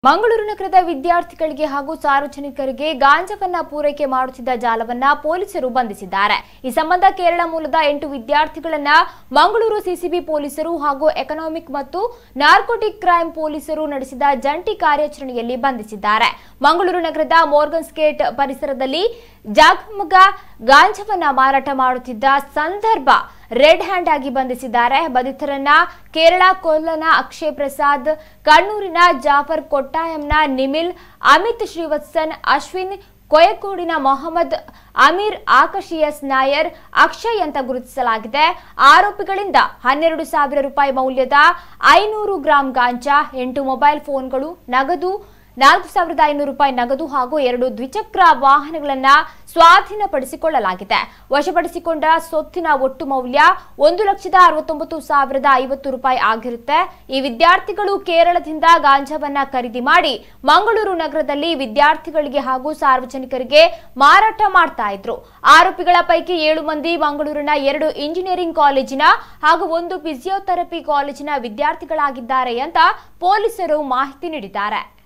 ಮಂಗಳೂರು ನಗರದ ವಿದ್ಯಾರ್ಥಿಗಳಿಗೆ ಹಾಗೂ ಸಾರ್ವಜನಿಕರಿಗೆ ಗಾಂಜಾವನ್ನ ಪೂರೈಕೆ ಮಾಡುತ್ತಿದ್ದ ಜಾಲವನ್ನ ಪೊಲೀಸರು ಬಂಧಿಸಿದ್ದಾರೆ ಈ ಸಂಬಂಧ ಕೇರಳ ಮೂಲದ ಎಂಟು ವಿದ್ಯಾರ್ಥಿಗಳನ್ನ ಮಂಗಳೂರು ಸಿಸಿಬಿ ಪೊಲೀಸರು ಹಾಗೂ ಎಕನಾಮಿಕ್ ಮತ್ತು ನಾರ್ಕೋಟಿಕ್ ಕ್ರೈಂ ಪೊಲೀಸರು ನಡೆಸಿದ ಜಂಟಿ ಕಾರ್ಯಾಚರಣೆಯಲ್ಲಿ ಬಂಧಿಸಿದ್ದಾರೆ ಮಂಗಳೂರು ನಗರದ ಮೋರ್ಗನ್ ಸ್ಕೇಟ್ ಪರಿಸರದಲ್ಲಿ ಜಾಗಮಗ ಗಾಂಜಾವನ್ನ ಮಾರಾಟ ಮಾಡುತ್ತಿದ್ದ ಸಂದರ್ಭ ರೆಡ್ ಹ್ಯಾಂಡ್ ಆಗಿ ಬಂಧಿಸಿದ್ದಾರೆ ಬಂಧಿತರನ್ನ ಕೇರಳ ಕೊಲ್ಲನ ಅಕ್ಷಯ್ ಪ್ರಸಾದ್ ಕಣ್ಣೂರಿನ ಜಾಫರ್ ಕೊಟ್ಟಾಯಂನ ನಿಮಿಲ್ ಅಮಿತ್ ಶ್ರೀವತ್ಸನ್ ಅಶ್ವಿನ್ ಕೊಯಕೋಡಿನ ಮೊಹಮ್ಮದ್ ಅಮೀರ್ ಆಕಾಶ್ ಎಸ್ ನಾಯರ್ ಅಕ್ಷಯ್ ಅಂತ ಗುರುತಿಸಲಾಗಿದೆ ಆರೋಪಿಗಳಿಂದ ಹನ್ನೆರಡು ಸಾವಿರ ರೂಪಾಯಿ ಮೌಲ್ಯದ ಐನೂರು ಗ್ರಾಂ ಗಾಂಜಾ ಎಂಟು ಮೊಬೈಲ್ ಫೋನ್ಗಳು ನಗದು ನಾಲ್ಕು ಸಾವಿರದ ಐನೂರು ರೂಪಾಯಿ ನಗದು ಹಾಗೂ ಎರಡು ದ್ವಿಚಕ್ರ ವಾಹನಗಳನ್ನ ಸ್ವಾಧೀನಪಡಿಸಿಕೊಳ್ಳಲಾಗಿದೆ ವಶಪಡಿಸಿಕೊಂಡ ಸೊತ್ತಿನ ಒಟ್ಟು ಮೌಲ್ಯ ಒಂದು ಲಕ್ಷದ ಅರವತ್ತೊಂಬತ್ತು ಸಾವಿರದ ಐವತ್ತು ರೂಪಾಯಿ ಆಗಿರುತ್ತೆ ಈ ವಿದ್ಯಾರ್ಥಿಗಳು ಕೇರಳದಿಂದ ಗಾಂಜಾವನ್ನ ಖರೀದಿ ಮಾಡಿ ಮಂಗಳೂರು ನಗರದಲ್ಲಿ ವಿದ್ಯಾರ್ಥಿಗಳಿಗೆ ಹಾಗೂ ಸಾರ್ವಜನಿಕರಿಗೆ ಮಾರಾಟ ಮಾಡ್ತಾ ಇದ್ರು ಆರೋಪಿಗಳ ಪೈಕಿ ಏಳು ಮಂದಿ ಮಂಗಳೂರಿನ ಎರಡು ಇಂಜಿನಿಯರಿಂಗ್ ಕಾಲೇಜಿನ ಹಾಗೂ ಒಂದು ಫಿಸಿಯೋಥೆರಪಿ ಕಾಲೇಜಿನ ವಿದ್ಯಾರ್ಥಿಗಳಾಗಿದ್ದಾರೆ ಅಂತ ಪೊಲೀಸರು ಮಾಹಿತಿ ನೀಡಿದ್ದಾರೆ